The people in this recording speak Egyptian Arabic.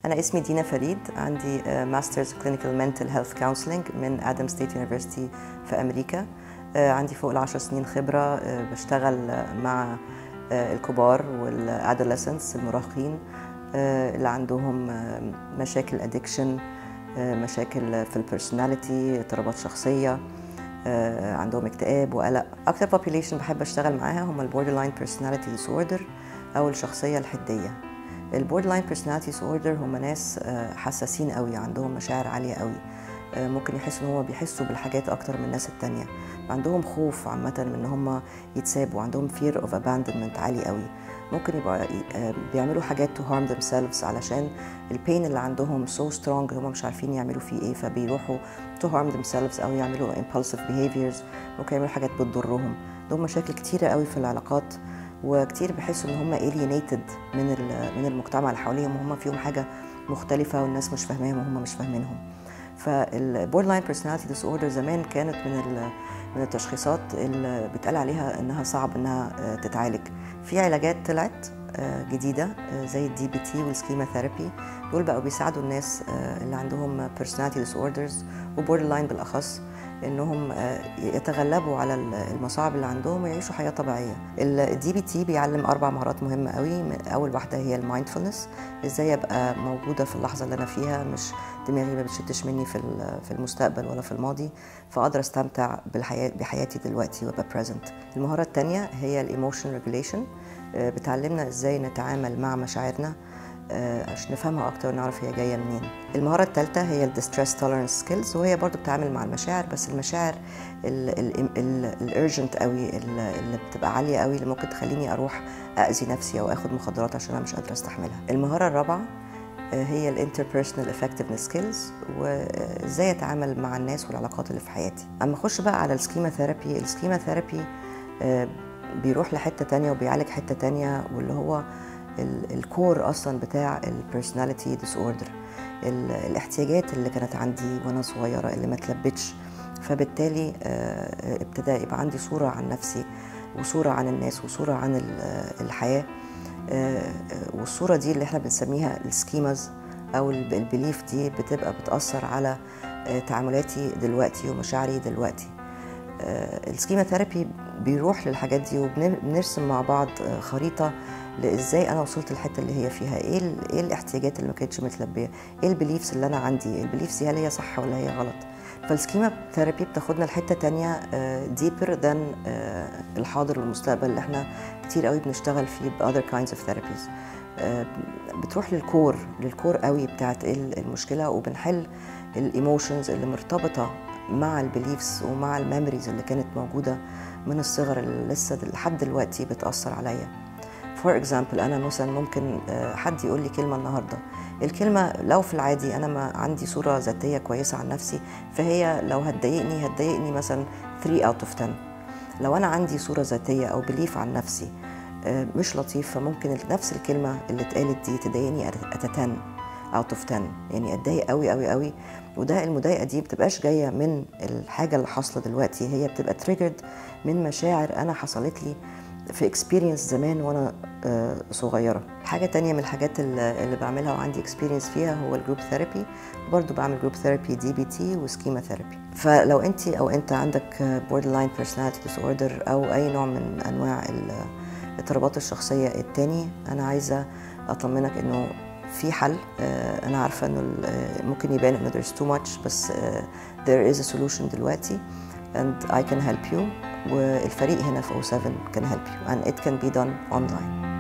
أنا اسمي دينا فريد عندي ماسترز كلينيكال منتل هيلث كونسلنج من آدم ستيت يونيفرسيتي في أمريكا عندي فوق العشر سنين خبرة بشتغل مع الكبار والادolescents المراهقين اللي عندهم مشاكل ادكشن مشاكل في البيرسوناليتي اضطرابات شخصيه عندهم اكتئاب وقلق اكتر population بحب اشتغل معاها هم البوردر لاين بيرسوناليتي ديسوردر او الشخصيه الحديه البوردر لاين بيرسوناليتي ديسوردر هم ناس حساسين قوي عندهم مشاعر عاليه قوي ممكن يحسوا ان هم بيحسوا بالحاجات اكتر من الناس التانية عندهم خوف عامه من ان هم يتسابوا عندهم fear of abandonment عالي قوي ممكن يبقى بيعملوا حاجات to harm themselves علشان البين اللي عندهم so strong هم مش عارفين يعملوا فيه ايه فبيروحوا to harm themselves او يعملوا impulsive behaviors ممكن يعملوا حاجات بتضرهم عندهم مشاكل كتيره قوي في العلاقات وكتير بيحسوا ان هم alienated من من المجتمع اللي حواليهم وهم فيهم حاجه مختلفه والناس مش فاهماهم وهم مش فاهمينهم فالبورد لاين بيرسوناليتي ديس اوردر زمان كانت من من التشخيصات اللي بيتقال عليها انها صعب انها تتعالج في علاجات طلعت جديده زي الدي بي تي والسكيما ثيرابي دول بقوا بيساعدوا الناس اللي عندهم بيرسوناليتي ديس اوردرز وبورد لاين بالاخص انهم يتغلبوا على المصاعب اللي عندهم ويعيشوا حياه طبيعيه الدي بي تي بيعلم اربع مهارات مهمه قوي اول واحده هي المايندفولنس ازاي ابقى موجوده في اللحظه اللي انا فيها مش دماغي ما بتشتش مني في في المستقبل ولا في الماضي فاقدر استمتع بالحياه بحياتي دلوقتي وابقى بريزنت المهاره الثانيه هي الايموشن ريجوليشن بتعلمنا ازاي نتعامل مع مشاعرنا عشان نفهمها اكتر ونعرف هي جايه منين المهاره الثالثه هي الديستريس توليرنس سكيلز وهي برضو بتتعامل مع المشاعر بس المشاعر الارجنت قوي اللي بتبقى عاليه قوي اللي ممكن تخليني اروح اذي نفسي او اخد مخدرات عشان انا مش قادره استحملها المهاره الرابعه هي الانتربيرسونال افكتفنس سكيلز وازاي اتعامل مع الناس والعلاقات اللي في حياتي اما اخش بقى على السكيما ثيرابي السكيما ثيرابي بيروح لحته تانية وبيعالج حته تانية واللي هو الكور اصلا بتاع البيرسوناليتي ديس اوردر الاحتياجات اللي كانت عندي وانا صغيره اللي ما اتلبتش فبالتالي ابتدى يبقى عندي صوره عن نفسي وصوره عن الناس وصوره عن الحياه والصوره دي اللي احنا بنسميها السكيماز او البليف دي بتبقى بتاثر على تعاملاتي دلوقتي ومشاعري دلوقتي السكيما ثيرابي بيروح للحاجات دي وبنرسم مع بعض خريطه لازاي انا وصلت الحته اللي هي فيها ايه ايه الاحتياجات اللي ما كانتش متلبيه ايه البيليفز اللي انا عندي البيليفز دي هل هي صح ولا هي غلط فالسكيما ثيرابي بتاخدنا لحته تانية ديبر ذان الحاضر والمستقبل اللي احنا كتير قوي بنشتغل فيه باذر كايندز اوف ثيرابيز بتروح للكور للكور قوي بتاعت المشكله وبنحل الايموشنز اللي مرتبطه مع البيليفز ومع الميموريز اللي كانت موجوده من الصغر اللي لسه لحد دلوقتي بتاثر عليا فور اكزامبل انا مثلا ممكن حد يقول لي كلمه النهارده الكلمه لو في العادي انا ما عندي صوره ذاتيه كويسه عن نفسي فهي لو هتضايقني هتضايقني مثلا 3 اوت اوف 10 لو انا عندي صوره ذاتيه او بليف عن نفسي مش لطيف فممكن نفس الكلمه اللي اتقالت دي تضايقني ات 10 اوت اوف 10 يعني اتضايق قوي قوي قوي وده المضايقه دي بتبقاش جايه من الحاجه اللي حاصله دلوقتي هي بتبقى تريجرد من مشاعر انا حصلت لي في اكسبيرينس زمان وانا صغيره حاجه تانية من الحاجات اللي بعملها وعندي اكسبيرينس فيها هو الجروب ثيرابي برضو بعمل جروب ثيرابي دي بي تي وسكيما ثيرابي فلو انت او انت عندك بوردر لاين بيرسوناليتي ديس اوردر او اي نوع من انواع الاضطرابات الشخصيه التاني انا عايزه اطمنك انه في حل انا عارفه انه ممكن يبان انه there's too much بس there is a solution دلوقتي and I can help you والفريق هنا في O7 can help you and it can be done online